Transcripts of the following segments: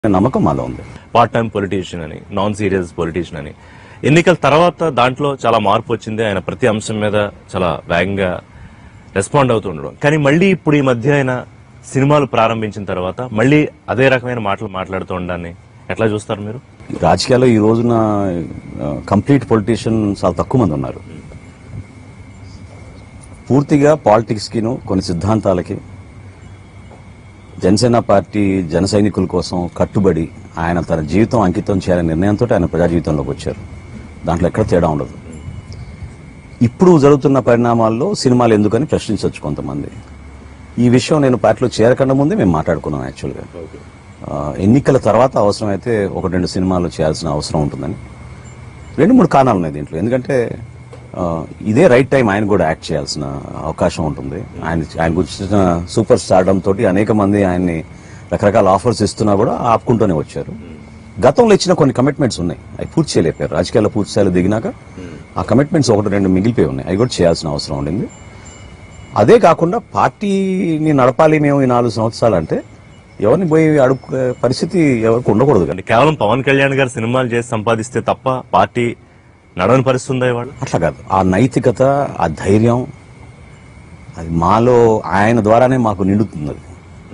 నమ్మకం మాలో ఉంది పార్ట్ టైం పొలిటీషియన్ అని నాన్ సీరియస్ పొలిటీషియన్ అని ఎన్నికల తర్వాత దాంట్లో చాలా మార్పు వచ్చింది ఆయన ప్రతి అంశం మీద చాలా వేగంగా రెస్పాండ్ అవుతూ ఉండడం కానీ మళ్ళీ ఇప్పుడు ఈ మధ్య ఆయన సినిమాలు ప్రారంభించిన తర్వాత మళ్ళీ అదే రకమైన మాటలు మాట్లాడుతూ ఉండడాన్ని ఎట్లా చూస్తారు మీరు రాజకీయాల్లో ఈ రోజున కంప్లీట్ పొలిటీషియన్ చాలా తక్కువ మంది ఉన్నారు పూర్తిగా పాలిటిక్స్ కిను కొన్ని సిద్ధాంతాలకి జనసేన పార్టీ జన సైనికుల కోసం కట్టుబడి ఆయన తన జీవితం అంకితం చేయాలనే నిర్ణయంతో ఆయన ప్రజా జీవితంలోకి వచ్చారు దాంట్లో ఎక్కడ తేడా ఉండదు ఇప్పుడు జరుగుతున్న పరిణామాల్లో సినిమాలు ఎందుకని ప్రశ్నించవచ్చు కొంతమంది ఈ విషయం నేను పార్టీలో చేరకుండా ముందే మేము మాట్లాడుకున్నాం యాక్చువల్గా ఆ, ఎన్నికల తర్వాత అవసరమైతే ఒకటి రెండు సినిమాలు చేయాల్సిన అవసరం ఉంటుందని రెండు మూడు కారణాలు ఉన్నాయి దీంట్లో ఎందుకంటే ఆ, ఇదే రైట్ టైం ఆయన కూడా యాక్ట్ చేయాల్సిన అవకాశం ఉంటుంది ఆయన ఆయన గురించిన సూపర్ స్టార్డమ్ తోటి అనేక మంది ఆయన్ని రకరకాల ఆఫర్స్ ఇస్తున్నా కూడా ఆపుకుంటూనే వచ్చారు గతంలో ఇచ్చిన కొన్ని కమిట్మెంట్స్ ఉన్నాయి అవి పూర్తి చేయలేపారు రాజకీయాల్లో పూర్తి స్థాయిలో దిగినాక ఆ కమిట్మెంట్స్ ఒకటి రెండు మిగిలిపోయి ఉన్నాయి అవి కూడా చేయాల్సిన అవసరం ఉండింది అదే కాకుండా పార్టీని నడపాలి మేము ఈ నాలుగు సంవత్సరాలు అంటే ఎవరిని పోయి అడుగు పరిస్థితి ఎవరికి ఉండకూడదు కదా అంటే కేవలం పవన్ కళ్యాణ్ గారు సినిమాలు చేసి సంపాదిస్తే తప్ప పార్టీ నడవని పరిస్థితి ఉందా ఇవాళ అట్లా కాదు ఆ నైతికత ఆ ధైర్యం అది మాలో ఆయన ద్వారానే మాకు నిండుతున్నది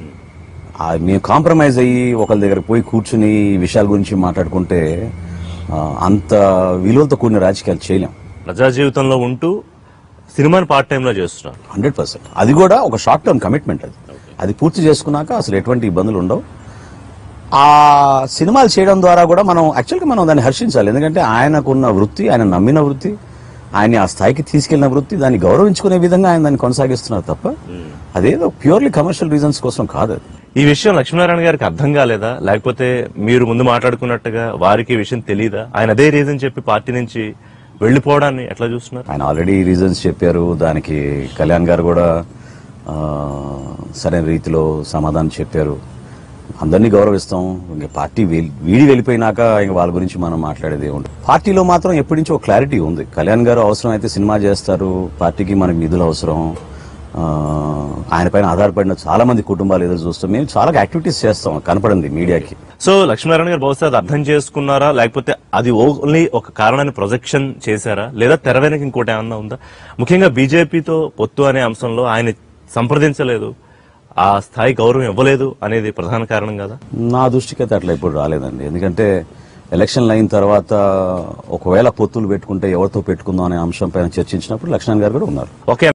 ఆ మేము కాంప్రమైజ్ అయ్యి ఒకరి దగ్గర పోయి కూర్చుని ఈ విషయాల గురించి మాట్లాడుకుంటే ఆ, అంత విలువలతో కూడిన రాజకీయాలు చేయలేం ప్రజా జీవితంలో ఉంటూ సినిమాని పార్ట్ టైంలో చేస్తున్నారు హండ్రెడ్ పర్సెంట్ అది కూడా ఒక షార్ట్ టర్మ్ కమిట్మెంట్ అది అది పూర్తి చేసుకున్నాక అసలు ఎటువంటి ఇబ్బందులు ఉండవు ఆ సినిమాలు చేయడం ద్వారా కూడా మనం యాక్చువల్గా మనం దాన్ని హర్షించాలి ఎందుకంటే ఆయనకున్న వృత్తి ఆయన నమ్మిన వృత్తి ఆయన ఆ స్థాయికి తీసుకెళ్లిన వృత్తి దాన్ని గౌరవించుకునే విధంగా ఆయన దాన్ని కొనసాగిస్తున్నారు తప్ప అదేదో ప్యూర్లీ కమర్షియల్ రీజన్స్ కోసం కాదు అది ఈ విషయం లక్ష్మీనారాయణ గారికి అర్థం కాలేదా లేకపోతే మీరు ముందు మాట్లాడుకున్నట్టుగా వారికి ఈ విషయం తెలియదా ఆయన అదే రీజన్ చెప్పి పార్టీ నుంచి వెళ్లిపోవడాన్ని ఎట్లా చూస్తున్నారు ఆయన ఆల్రెడీ రీజన్స్ చెప్పారు దానికి కళ్యాణ్ గారు కూడా ఆ, సరైన రీతిలో సమాధానం చెప్పారు అందరినీ గౌరవిస్తాం ఇంకా పార్టీ వెల్- వీడి వెళ్ళిపోయినాక ఇంక వాళ్ళ గురించి మనం మాట్లాడేది ఉంటుంది పార్టీలో మాత్రం ఎప్పటి నుంచో క్లారిటీ ఉంది కళ్యాణ్ గారు అవసరం అయితే సినిమా చేస్తారు పార్టీకి మనకి నిధులు అవసరం ఆ, ఆయన పైన ఆధారపడిన చాలా మంది కుటుంబాలు ఏదో చూస్తాం మేము చాలా యాక్టివిటీస్ చేస్తాం కనపడింది మీడియాకి సో లక్ష్మీనారాయణ గారు బహుశా అది అర్థం చేసుకున్నారా లేకపోతే అది ఓన్లీ ఒక కారణాన్ని ప్రొజెక్షన్ చేశారా లేదా తెర వెనక ఇంకోటి ఏమన్నా ఉందా ముఖ్యంగా బీజేపీతో పొత్తు అనే అంశంలో ఆయన సంప్రదించలేదు ఆ స్థాయి గౌరవం ఇవ్వలేదు అనేది ప్రధాన కారణం కదా నా దృష్టికి అయితే అట్లా ఇప్పుడు రాలేదండి ఎందుకంటే ఎలక్షన్లు అయిన తర్వాత ఒకవేళ పొత్తులు పెట్టుకుంటే ఎవరితో పెట్టుకుందాం అనే అంశం పైన చర్చించినప్పుడు లక్ష్మణ్ గారు కూడా ఉన్నారు ఓకే